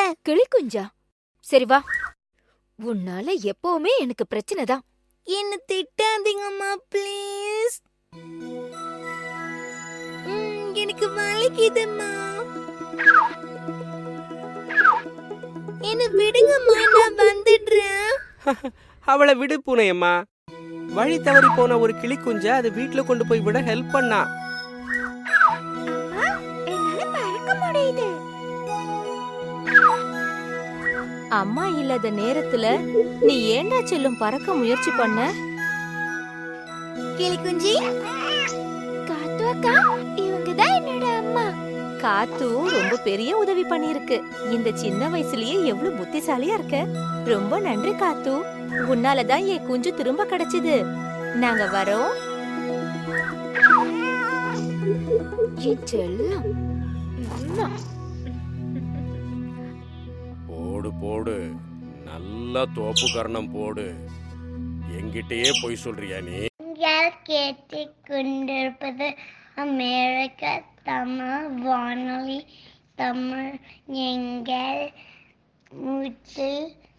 கிளி குஞ்சா சரி வா உன்னால எப்பவுமே எனக்கு பிரச்சனை தான் என்ன திட்டாதீங்கம்மா ப்ளீஸ் எனக்கு வலிக்குதும்மா என்ன விடுங்கம்மா நான் வந்துடுறேன் அவளை விடு பூனையம்மா வழி தவறி போன ஒரு கிளி குஞ்ச அது வீட்ல கொண்டு போய் விட ஹெல்ப் பண்ணா என்னால பறக்க முடியுது அம்மா இல்லாத நேரத்துல நீ ஏன்டா செல்லும் பறக்க முயற்சி பண்ண கிளி குஞ்சி காத்து அக்கா இவங்க தான் என்னோட அம்மா காத்து ரொம்ப பெரிய உதவி பண்ணிருக்கு இந்த சின்ன வயசுலயே எவ்வளவு புத்திசாலியா இருக்க ரொம்ப நன்றி காத்து உன்னாலதான் என் குஞ்சு திரும்ப கிடைச்சது நாங்க வரோம் என் செல்லம் அம்மா. போடு போடு நல்லா தோப்பு கரணம் போடு என்கிட்டயே பொய் சொல்றியா நீ நீங்கள் கேட்டுக் கொண்டிருப்பது அமெரிக்க தமிழ் வானொலி தமிழ் எங்கள் மூச்சில்